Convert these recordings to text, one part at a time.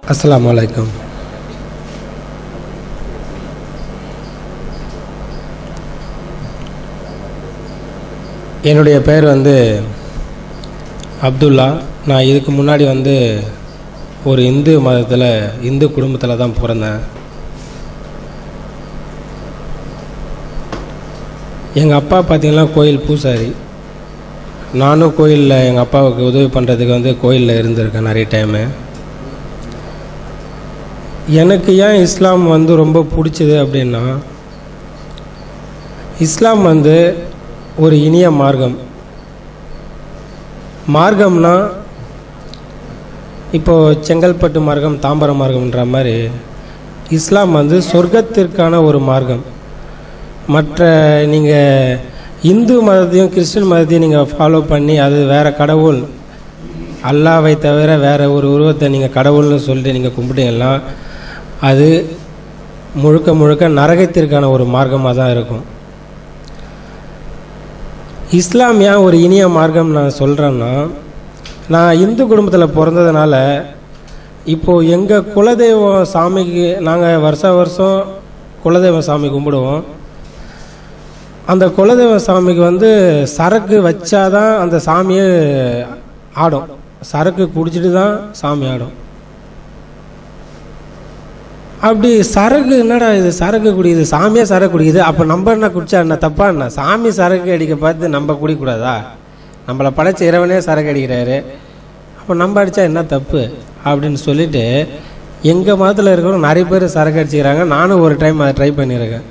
அஸ்ஸலாமு அலைக்கும் என்னுடைய பெயர் வந்து அப்துல்லா நான் இதுக்கு முன்னாடி வந்து ஒரு இந்து மதத்தில் இந்து குடும்பத்தில் தான் பிறந்தேன் எங்கள் அப்பா பார்த்தீங்கன்னா கோயில் பூசாரி நானும் கோயிலில் எங்கள் அப்பாவுக்கு உதவி பண்ணுறதுக்கு வந்து கோயிலில் இருந்திருக்கேன் நிறைய டைமு எனக்கு ஏன் இஸ்லாம் வந்து ரொம்ப பிடிச்சது அப்படின்னா இஸ்லாம் வந்து ஒரு இனிய மார்க்கம் மார்க்கம்னா இப்போது செங்கல்பட்டு மார்க்கம் தாம்பரம் மார்க்கம்ன்ற மாதிரி இஸ்லாம் வந்து சொர்க்கத்திற்கான ஒரு மார்க்கம் மற்ற நீங்கள் இந்து மதத்தையும் கிறிஸ்டின் மதத்தையும் நீங்கள் ஃபாலோ பண்ணி அது வேறு கடவுள் அல்லாவை தவிர வேறு ஒரு உருவத்தை நீங்கள் கடவுள்னு சொல்லிட்டு நீங்கள் கும்பிட்டீங்கன்னா அது முழுக்க முழுக்க நரகத்திற்கான ஒரு மார்க்கமாக தான் இருக்கும் இஸ்லாம் ஏன் ஒரு இனிய மார்க்கம் நான் சொல்கிறேன்னா நான் இந்து குடும்பத்தில் பிறந்ததுனால இப்போது எங்கள் குலதெய்வம் சாமிக்கு நாங்கள் வருஷ வருஷம் குலதெய்வம் சாமி கும்பிடுவோம் அந்த குலதெய்வ சாமிக்கு வந்து சரக்கு வச்சாதான் அந்த சாமியே ஆடும் சரக்கு குடிச்சிட்டு தான் சாமி ஆடும் அப்படி சரக்கு என்னடா இது சரக்கு குடிக்குது சாமியே சரக்கு குடிக்குது அப்போ நம்ம என்ன குடிச்சா என்ன தப்பா என்ன சாமி சரக்கு அடிக்க பார்த்து நம்ம குடிக்கூடாதா நம்மளை படைச்ச இறைவனே சரக்கு அடிக்கிறாரு அப்போ நம்ம அடித்தா என்ன தப்பு அப்படின்னு சொல்லிட்டு எங்கள் மதத்தில் இருக்கிறவங்க நிறைய பேர் சரக்கு அடிச்சுக்கிறாங்க நானும் ஒரு டைம் அதை ட்ரை பண்ணியிருக்கேன்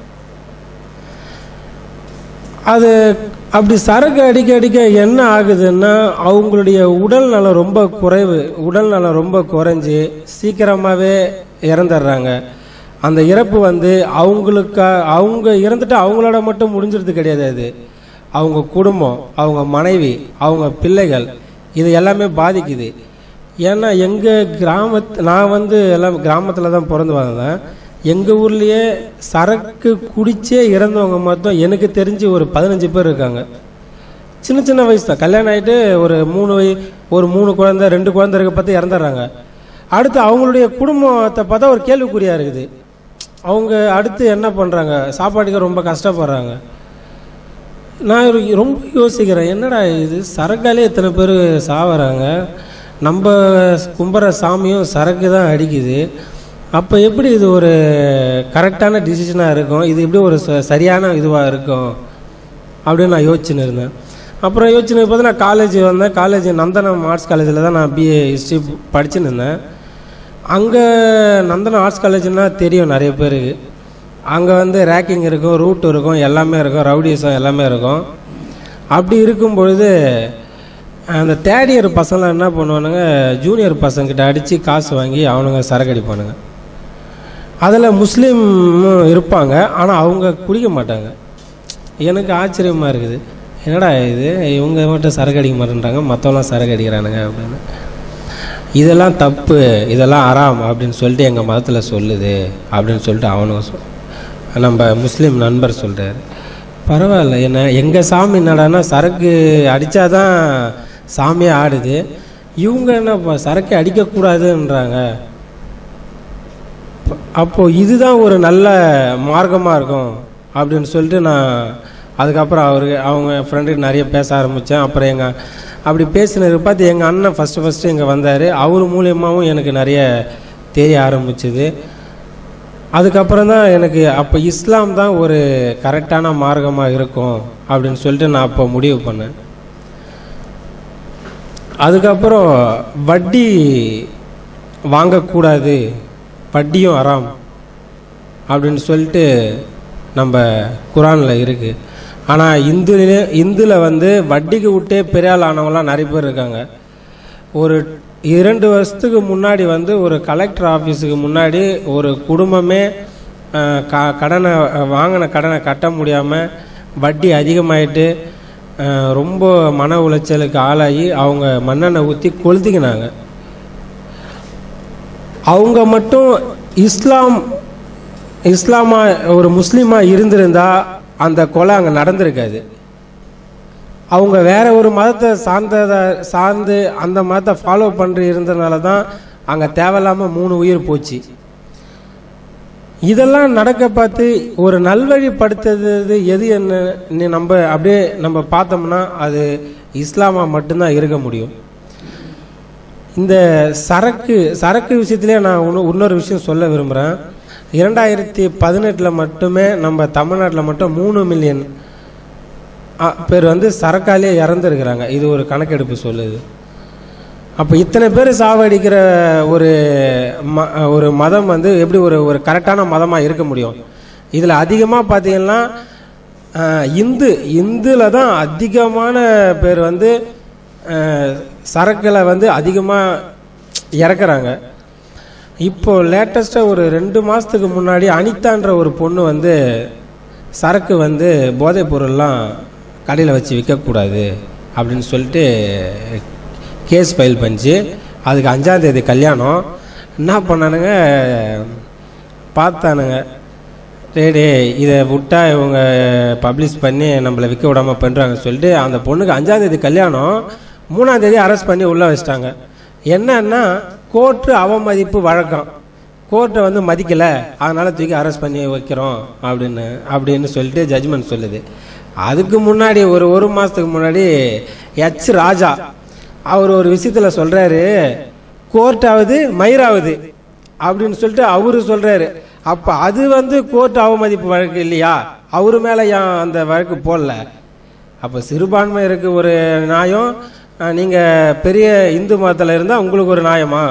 அது அப்படி சரக்கு அடிக்க அடிக்க என்ன ஆகுதுன்னா அவங்களுடைய உடல் நலம் ரொம்ப குறைவு உடல் நலம் ரொம்ப குறைஞ்சி சீக்கிரமாகவே இறந்துடுறாங்க அந்த இறப்பு வந்து அவங்களுக்கா அவங்க இறந்துட்டு அவங்களோட மட்டும் முடிஞ்சிருது கிடையாது அது அவங்க குடும்பம் அவங்க மனைவி அவங்க பிள்ளைகள் இது எல்லாமே பாதிக்குது ஏன்னா எங்கள் கிராமத்து நான் வந்து எல்லாம் கிராமத்தில் தான் பிறந்து வந்தேன் எங்கள் ஊர்லேயே சரக்கு குடிச்சே இறந்தவங்க மொத்தம் எனக்கு தெரிஞ்சு ஒரு பதினஞ்சு பேர் இருக்காங்க சின்ன சின்ன வயசு தான் கல்யாணம் ஆகிட்டு ஒரு மூணு வய ஒரு மூணு குழந்தை ரெண்டு குழந்தை இருக்க பார்த்து இறந்துடுறாங்க அடுத்து அவங்களுடைய குடும்பத்தை பார்த்தா ஒரு கேள்விக்குறியாக இருக்குது அவங்க அடுத்து என்ன பண்ணுறாங்க சாப்பாட்டுக்கு ரொம்ப கஷ்டப்படுறாங்க நான் ஒரு- ரொம்ப யோசிக்கிறேன் என்னடா இது சரக்காலே இத்தனை பேர் சாவறாங்க நம்ம கும்புற சாமியும் சரக்கு தான் அடிக்குது அப்போ எப்படி இது ஒரு கரெக்டான டிசிஷனாக இருக்கும் இது எப்படி ஒரு ச- சரியான இதுவாக இருக்கும் அப்படின்னு நான் யோசிச்சுன்னு இருந்தேன் அப்புறம் யோசிச்சுன்னு போது நான் காலேஜ் வந்தேன் காலேஜ் நந்தனம் ஆர்ட்ஸ் காலேஜில் தான் நான் பிஏ ஹிஸ்ட்ரி படிச்சுன்னு இருந்தேன் அங்கே நந்தனம் ஆர்ட்ஸ் காலேஜ்னால் தெரியும் நிறைய பேருக்கு அங்கே வந்து ரேக்கிங் இருக்கும் ரூட் இருக்கும் எல்லாமே இருக்கும் ரவுடிசம் எல்லாமே இருக்கும் அப்படி இருக்கும் பொழுது அந்த தேர்ட் இயர் பசங்களாம் என்ன பண்ணுவானுங்க ஜூனியர் பசங்கிட்ட அடித்து காசு வாங்கி அவனுங்க சரக்கு அடிப்பானுங்க அதில் முஸ்லீமும் இருப்பாங்க ஆனால் அவங்க குடிக்க மாட்டாங்க எனக்கு ஆச்சரியமாக இருக்குது என்னடா இது இவங்க மட்டும் சரக்கு அடிக்க மாட்டேன்றாங்க மற்றவங்களாம் சரக்கு அடிக்கிறானுங்க அப்படின்னு இதெல்லாம் தப்பு இதெல்லாம் அறாம் அப்படின்னு சொல்லிட்டு எங்கள் மதத்தில் சொல்லுது அப்படின்னு சொல்லிட்டு அவனுங்க சொல் நம்ம முஸ்லீம் நண்பர் சொல்கிறாரு பரவாயில்ல என்ன எங்கள் சாமி என்னடான்னா சரக்கு அடித்தாதான் சாமியே ஆடுது இவங்க என்ன சரக்கு அடிக்கக்கூடாதுன்றாங்க அப்போது இதுதான் ஒரு நல்ல மார்க்கமாக இருக்கும் அப்படின்னு சொல்லிட்டு நான் அதுக்கப்புறம் அவருக்கு அவங்க ஃப்ரெண்டுக்கு நிறைய பேச ஆரம்பித்தேன் அப்புறம் எங்கள் அப்படி பேசினது பார்த்து எங்கள் அண்ணன் ஃபஸ்ட்டு ஃபஸ்ட்டு இங்கே வந்தார் அவர் மூலியமாகவும் எனக்கு நிறைய தெரிய ஆரம்பிச்சுது அதுக்கப்புறம் தான் எனக்கு அப்போ இஸ்லாம் தான் ஒரு கரெக்டான மார்க்கமாக இருக்கும் அப்படின்னு சொல்லிட்டு நான் அப்போ முடிவு பண்ணேன் அதுக்கப்புறம் வட்டி வாங்கக்கூடாது வட்டியும் அறாம் அப்படின்னு சொல்லிட்டு நம்ம குரானில் இருக்குது ஆனால் இந்துலே இந்துல வந்து வட்டிக்கு விட்டே பெரிய ஆள் ஆனவங்களாம் நிறைய பேர் இருக்காங்க ஒரு இரண்டு வருஷத்துக்கு முன்னாடி வந்து ஒரு கலெக்டர் ஆஃபீஸுக்கு முன்னாடி ஒரு குடும்பமே அஹ், க கடனை வாங்கின கடனை கட்ட முடியாமல் வட்டி அதிகமாயிட்டு அஹ், ரொம்ப மன உளைச்சலுக்கு ஆளாகி அவங்க மண்ணெண்ணெய் ஊற்றி கொளுத்திக்கினாங்க அவங்க மட்டும் இஸ்லாம் இஸ்லாமா ஒரு முஸ்லீமா இருந்திருந்தா அந்த கொலை அங்கே நடந்திருக்காது அவங்க வேற ஒரு மதத்தை சார்ந்தத சார்ந்து அந்த மதத்தை ஃபாலோ பண்ணி இருந்தனால தான் அங்கே தேவையில்லாமல் மூணு உயிர் போச்சு இதெல்லாம் நடக்க பார்த்து ஒரு நல்வழிப்படுத்துறது எது என்ன நம்ம அப்படியே நம்ம பார்த்தோம்னா அது இஸ்லாமா மட்டும்தான் இருக்க முடியும் இந்த சரக்கு சரக்கு விஷயத்திலே நான் இன்னும் இன்னொரு விஷயம் சொல்ல விரும்புகிறேன் இரண்டாயிரத்தி பதினெட்டில் மட்டுமே நம்ம தமிழ்நாட்டில் மட்டும் மூணு மில்லியன் பேர் வந்து சரக்காலே இறந்துருக்கிறாங்க இது ஒரு கணக்கெடுப்பு சொல்லுது அப்போ இத்தனை பேர் சாவடிக்கிற ஒரு ம ஒரு மதம் வந்து எப்படி ஒரு ஒரு கரெக்டான மதமாக இருக்க முடியும் இதில் அதிகமாக பார்த்தீங்கன்னா அஹ், இந்து இந்துல தான் அதிகமான பேர் வந்து அஹ், சரக்குகளை வந்து அதிகமாக இறக்குறாங்க இப்போ லேட்டஸ்ட்டாக ஒரு ரெண்டு மாதத்துக்கு முன்னாடி அனிதான்ற ஒரு பொண்ணு வந்து சரக்கு வந்து போதைப் பொருள்லாம் கடையில் வச்சு விற்கக்கூடாது அப்படின்னு சொல்லிட்டு கேஸ் ஃபைல் பண்ணிச்சு அதுக்கு அஞ்சாந்தேதி கல்யாணம் என்ன பண்ணானுங்க பார்த்தானுங்க டேடே இதை விட்டா இவங்க பப்ளிஷ் பண்ணி நம்மளை விற்க விடாம பண்ணுறாங்க சொல்லிட்டு அந்த பொண்ணுக்கு அஞ்சாந்தேதி கல்யாணம் மூணாந்தேதி அரெஸ்ட் பண்ணி உள்ளே வச்சிட்டாங்க என்னன்னா கோர்ட்டு அவமதிப்பு வழக்கம் கோர்ட்டை வந்து மதிக்கலை அதனால தூக்கி அரெஸ்ட் பண்ணி வைக்கிறோம் அப்படின்னு அப்படின்னு சொல்லிட்டு ஜட்ஜ்மெண்ட் சொல்லுது அதுக்கு முன்னாடி ஒரு ஒரு மாதத்துக்கு முன்னாடி எச் ராஜா அவர் ஒரு விஷயத்தில் சொல்கிறாரு கோர்ட்டாவது மயிராவது அப்படின்னு சொல்லிட்டு அவரு சொல்றாரு அப்ப அது வந்து கோர்ட் அவமதிப்பு வழக்கு இல்லையா அவரு மேல ஏன் அந்த வழக்கு போடல அப்ப சிறுபான்மையருக்கு ஒரு நியாயம் அஹ், நீங்க பெரிய இந்து மதத்துல இருந்தா உங்களுக்கு ஒரு நியாயமா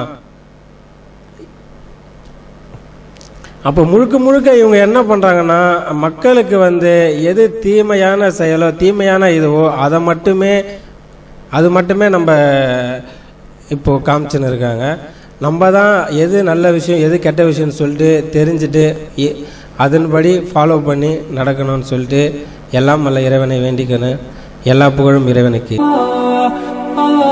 அப்போ முழுக்க முழுக்க இவங்க என்ன பண்ணுறாங்கன்னா மக்களுக்கு வந்து எது தீமையான செயலோ தீமையான இதுவோ அதை மட்டுமே அது மட்டுமே நம்ம இப்போ காமிச்சுன்னு இருக்காங்க நம்ம தான் எது நல்ல விஷயம் எது கெட்ட விஷயம்னு சொல்லிட்டு தெரிஞ்சுட்டு இ- அதன்படி ஃபாலோ பண்ணி நடக்கணும்னு சொல்லிட்டு எல்லாம் வல்ல இறைவனை வேண்டிக்கணும் எல்லா புகழும் இறைவனுக்கு ah, ah.